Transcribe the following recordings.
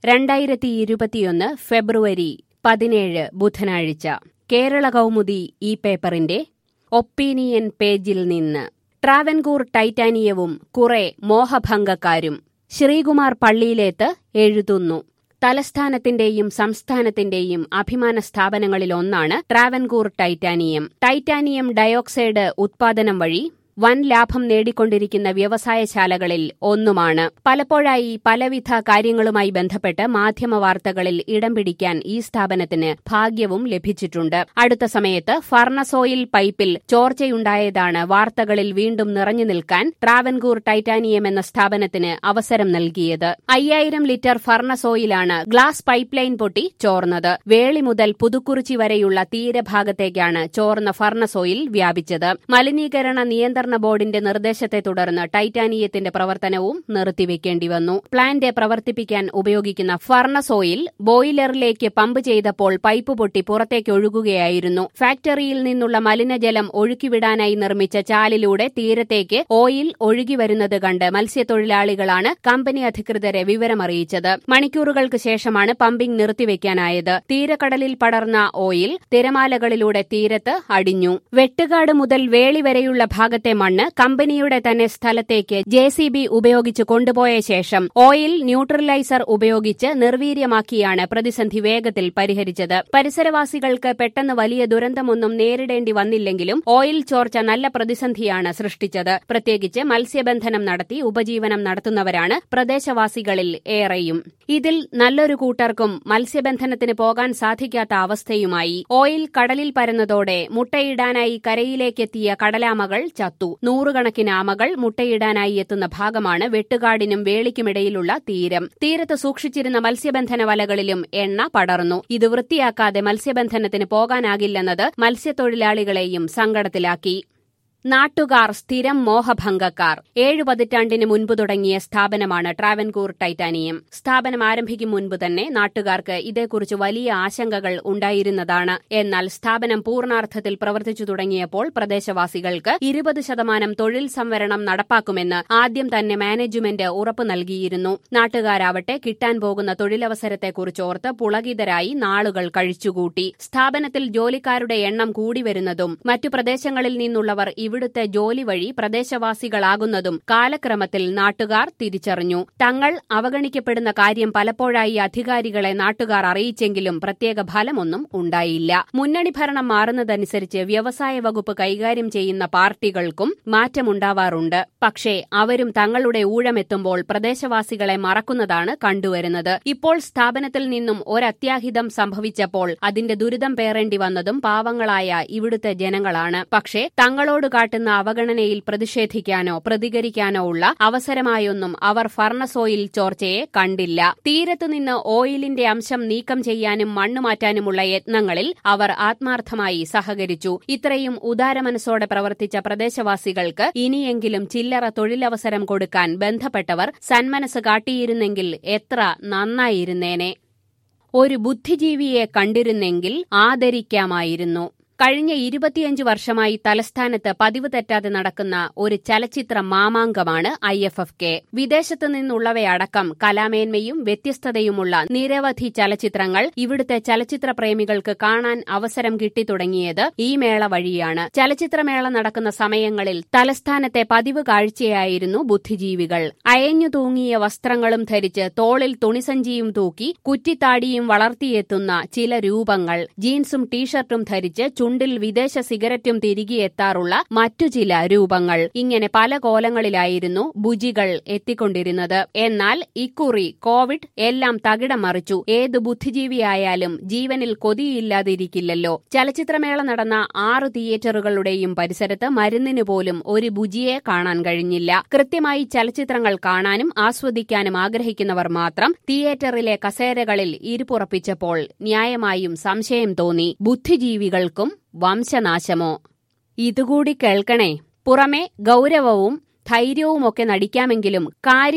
രണ്ടായിരത്തി ഇരുപത്തിയൊന്ന് ഫെബ്രുവരി പതിനേഴ് ബുധനാഴ്ച കേരള കൗമുദി ഈ പേപ്പറിന്റെ ഒപ്പീനിയൻ പേജിൽ നിന്ന് ട്രാവൻകൂർ ടൈറ്റാനിയവും കുറെ മോഹഭംഗക്കാരും ശ്രീകുമാർ പള്ളിയിലേത്ത് എഴുതുന്നു തലസ്ഥാനത്തിന്റെയും സംസ്ഥാനത്തിന്റെയും അഭിമാന സ്ഥാപനങ്ങളിലൊന്നാണ് ട്രാവൻകൂർ ടൈറ്റാനിയം ടൈറ്റാനിയം ഡയോക്സൈഡ് ഉത്പാദനം വഴി വൻ ലാഭം നേടിക്കൊണ്ടിരിക്കുന്ന വ്യവസായശാലകളിൽ ഒന്നുമാണ് പലപ്പോഴായി പലവിധ കാര്യങ്ങളുമായി ബന്ധപ്പെട്ട് മാധ്യമ വാർത്തകളിൽ ഇടം പിടിക്കാൻ ഈ സ്ഥാപനത്തിന് ഭാഗ്യവും ലഭിച്ചിട്ടുണ്ട് അടുത്ത സമയത്ത് ഫർണസോയിൽ പൈപ്പിൽ ചോർച്ചയുണ്ടായതാണ് വാർത്തകളിൽ വീണ്ടും നിറഞ്ഞു നിൽക്കാൻ ട്രാവൻകൂർ ടൈറ്റാനിയം എന്ന സ്ഥാപനത്തിന് അവസരം നൽകിയത് അയ്യായിരം ലിറ്റർ ഫർണസോയിലാണ് ഗ്ലാസ് പൈപ്പ് ലൈൻ പൊട്ടി ചോർന്നത് വേളി മുതൽ പുതുക്കുറിച്ചി വരെയുള്ള തീരഭാഗത്തേക്കാണ് ചോർന്ന ഫർണസോയിൽ വ്യാപിച്ചത് മലിനീകരണ നിയന്ത്രണ ബോർഡിന്റെ നിർദ്ദേശത്തെ തുടർന്ന് ടൈറ്റാനിയത്തിന്റെ പ്രവർത്തനവും നിർത്തിവെക്കേണ്ടി വന്നു പ്ലാന്റ് പ്രവർത്തിപ്പിക്കാൻ ഉപയോഗിക്കുന്ന ഫർണസോയിൽ ബോയിലറിലേക്ക് പമ്പ് ചെയ്തപ്പോൾ പൈപ്പ് പൊട്ടി പുറത്തേക്ക് ഒഴുകുകയായിരുന്നു ഫാക്ടറിയിൽ നിന്നുള്ള മലിനജലം ഒഴുക്കിവിടാനായി നിർമ്മിച്ച ചാലിലൂടെ തീരത്തേക്ക് ഓയിൽ ഒഴുകി വരുന്നത് കണ്ട് മത്സ്യത്തൊഴിലാളികളാണ് കമ്പനി അധികൃതരെ വിവരമറിയിച്ചത് മണിക്കൂറുകൾക്ക് ശേഷമാണ് പമ്പിംഗ് നിർത്തിവെക്കാനായത് തീരക്കടലിൽ പടർന്ന ഓയിൽ തിരമാലകളിലൂടെ തീരത്ത് അടിഞ്ഞു വെട്ടുകാട് മുതൽ വേളി വരെയുള്ള ഭാഗത്തെ മണ്ണ് കമ്പനിയുടെ തന്നെ സ്ഥലത്തേക്ക് ജെ സി ബി ഉപയോഗിച്ച് കൊണ്ടുപോയ ശേഷം ഓയിൽ ന്യൂട്രലൈസർ ഉപയോഗിച്ച് നിർവീര്യമാക്കിയാണ് പ്രതിസന്ധി വേഗത്തിൽ പരിഹരിച്ചത് പരിസരവാസികൾക്ക് പെട്ടെന്ന് വലിയ ദുരന്തമൊന്നും നേരിടേണ്ടി വന്നില്ലെങ്കിലും ഓയിൽ ചോർച്ച നല്ല പ്രതിസന്ധിയാണ് സൃഷ്ടിച്ചത് പ്രത്യേകിച്ച് മത്സ്യബന്ധനം നടത്തി ഉപജീവനം നടത്തുന്നവരാണ് പ്രദേശവാസികളിൽ ഏറെയും ഇതിൽ നല്ലൊരു കൂട്ടർക്കും മത്സ്യബന്ധനത്തിന് പോകാൻ സാധിക്കാത്ത അവസ്ഥയുമായി ഓയിൽ കടലിൽ പരന്നതോടെ മുട്ടയിടാനായി കരയിലേക്കെത്തിയ കടലാമകൾ ചത്തു നൂറുകണക്കിന് ആമകൾ മുട്ടയിടാനായി എത്തുന്ന ഭാഗമാണ് വെട്ടുകാടിനും വേളിക്കുമിടയിലുള്ള തീരം തീരത്ത് സൂക്ഷിച്ചിരുന്ന മത്സ്യബന്ധന വലകളിലും എണ്ണ പടർന്നു ഇത് വൃത്തിയാക്കാതെ മത്സ്യബന്ധനത്തിന് പോകാനാകില്ലെന്നത് മത്സ്യത്തൊഴിലാളികളെയും സങ്കടത്തിലാക്കി നാട്ടുകാർ സ്ഥിരം മോഹഭംഗക്കാർ ഏഴു പതിറ്റാണ്ടിന് മുൻപ് തുടങ്ങിയ സ്ഥാപനമാണ് ട്രാവൻകൂർ ടൈറ്റാനിയം സ്ഥാപനം ആരംഭിക്കും മുൻപ് തന്നെ നാട്ടുകാർക്ക് ഇതേക്കുറിച്ച് വലിയ ആശങ്കകൾ ഉണ്ടായിരുന്നതാണ് എന്നാൽ സ്ഥാപനം പൂർണ്ണാർത്ഥത്തിൽ പ്രവർത്തിച്ചു തുടങ്ങിയപ്പോൾ പ്രദേശവാസികൾക്ക് ഇരുപത് ശതമാനം തൊഴിൽ സംവരണം നടപ്പാക്കുമെന്ന് ആദ്യം തന്നെ മാനേജ്മെന്റ് ഉറപ്പു നൽകിയിരുന്നു നാട്ടുകാരാവട്ടെ കിട്ടാൻ പോകുന്ന തൊഴിലവസരത്തെക്കുറിച്ച് ഓർത്ത് പുളകിതരായി നാളുകൾ കഴിച്ചുകൂട്ടി സ്ഥാപനത്തിൽ ജോലിക്കാരുടെ എണ്ണം കൂടിവരുന്നതും മറ്റു പ്രദേശങ്ങളിൽ നിന്നുള്ളവർ ഇവിടുത്തെ ജോലി വഴി പ്രദേശവാസികളാകുന്നതും കാലക്രമത്തിൽ നാട്ടുകാർ തിരിച്ചറിഞ്ഞു തങ്ങൾ അവഗണിക്കപ്പെടുന്ന കാര്യം പലപ്പോഴായി അധികാരികളെ നാട്ടുകാർ അറിയിച്ചെങ്കിലും പ്രത്യേക ഫലമൊന്നും ഉണ്ടായില്ല മുന്നണി ഭരണം മാറുന്നതനുസരിച്ച് വ്യവസായ വകുപ്പ് കൈകാര്യം ചെയ്യുന്ന പാർട്ടികൾക്കും മാറ്റമുണ്ടാവാറുണ്ട് പക്ഷേ അവരും തങ്ങളുടെ ഊഴമെത്തുമ്പോൾ പ്രദേശവാസികളെ മറക്കുന്നതാണ് കണ്ടുവരുന്നത് ഇപ്പോൾ സ്ഥാപനത്തിൽ നിന്നും ഒരത്യാഹിതം സംഭവിച്ചപ്പോൾ അതിന്റെ ദുരിതം പേറേണ്ടി വന്നതും പാവങ്ങളായ ഇവിടുത്തെ ജനങ്ങളാണ് പക്ഷേ തങ്ങളോട് കാട്ടുന്ന അവഗണനയിൽ പ്രതിഷേധിക്കാനോ പ്രതികരിക്കാനോ ഉള്ള അവസരമായൊന്നും അവർ ഫർണസോയിൽ ചോർച്ചയെ കണ്ടില്ല തീരത്തുനിന്ന് ഓയിലിന്റെ അംശം നീക്കം ചെയ്യാനും മണ്ണ് മാറ്റാനുമുള്ള യത്നങ്ങളിൽ അവർ ആത്മാർത്ഥമായി സഹകരിച്ചു ഇത്രയും ഉദാരമനസ്സോടെ പ്രവർത്തിച്ച പ്രദേശവാസികൾക്ക് ഇനിയെങ്കിലും ചില്ലറ തൊഴിലവസരം കൊടുക്കാൻ ബന്ധപ്പെട്ടവർ സന്മനസ് കാട്ടിയിരുന്നെങ്കിൽ എത്ര നന്നായിരുന്നേനെ ഒരു ബുദ്ധിജീവിയെ കണ്ടിരുന്നെങ്കിൽ ആദരിക്കാമായിരുന്നു കഴിഞ്ഞ ഇരുപത്തിയഞ്ച് വർഷമായി തലസ്ഥാനത്ത് പതിവ് തെറ്റാതെ നടക്കുന്ന ഒരു ചലച്ചിത്ര മാമാങ്കമാണ് ഐ എഫ് എഫ് കെ വിദേശത്തു നിന്നുള്ളവയടക്കം കലാമേന്മയും വ്യത്യസ്തതയുമുള്ള നിരവധി ചലച്ചിത്രങ്ങൾ ഇവിടുത്തെ ചലച്ചിത്ര പ്രേമികൾക്ക് കാണാൻ അവസരം കിട്ടിത്തുടങ്ങിയത് ഈ മേള വഴിയാണ് ചലച്ചിത്രമേള നടക്കുന്ന സമയങ്ങളിൽ തലസ്ഥാനത്തെ പതിവ് കാഴ്ചയായിരുന്നു ബുദ്ധിജീവികൾ അയഞ്ഞു തൂങ്ങിയ വസ്ത്രങ്ങളും ധരിച്ച് തോളിൽ തുണിസഞ്ചിയും തൂക്കി കുറ്റിത്താടിയും വളർത്തിയെത്തുന്ന ചില രൂപങ്ങൾ ജീൻസും ടീഷർട്ടും ധരിച്ച് ചുണ്ടിൽ വിദേശ സിഗരറ്റും തിരികെ എത്താറുള്ള മറ്റു ചില രൂപങ്ങൾ ഇങ്ങനെ പല കോലങ്ങളിലായിരുന്നു ബുജികൾ എത്തിക്കൊണ്ടിരുന്നത് എന്നാൽ ഇക്കുറി കോവിഡ് എല്ലാം തകിടം മറിച്ചു ഏത് ബുദ്ധിജീവിയായാലും ജീവനിൽ കൊതിയില്ലാതിരിക്കില്ലല്ലോ ചലച്ചിത്രമേള നടന്ന ആറ് തിയേറ്ററുകളുടെയും പരിസരത്ത് മരുന്നിന് പോലും ഒരു ബുജിയെ കാണാൻ കഴിഞ്ഞില്ല കൃത്യമായി ചലച്ചിത്രങ്ങൾ കാണാനും ആസ്വദിക്കാനും ആഗ്രഹിക്കുന്നവർ മാത്രം തിയേറ്ററിലെ കസേരകളിൽ ഇരുപുറപ്പിച്ചപ്പോൾ ന്യായമായും സംശയം തോന്നി ബുദ്ധിജീവികൾക്കും വംശനാശമോ ഇതുകൂടി കേൾക്കണേ പുറമെ ഗൗരവവും ധൈര്യവുമൊക്കെ നടിക്കാമെങ്കിലും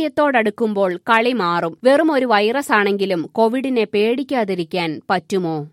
കാര്യത്തോടടുക്കുമ്പോൾ കളി മാറും വെറും ഒരു വൈറസ് ആണെങ്കിലും കോവിഡിനെ പേടിക്കാതിരിക്കാൻ പറ്റുമോ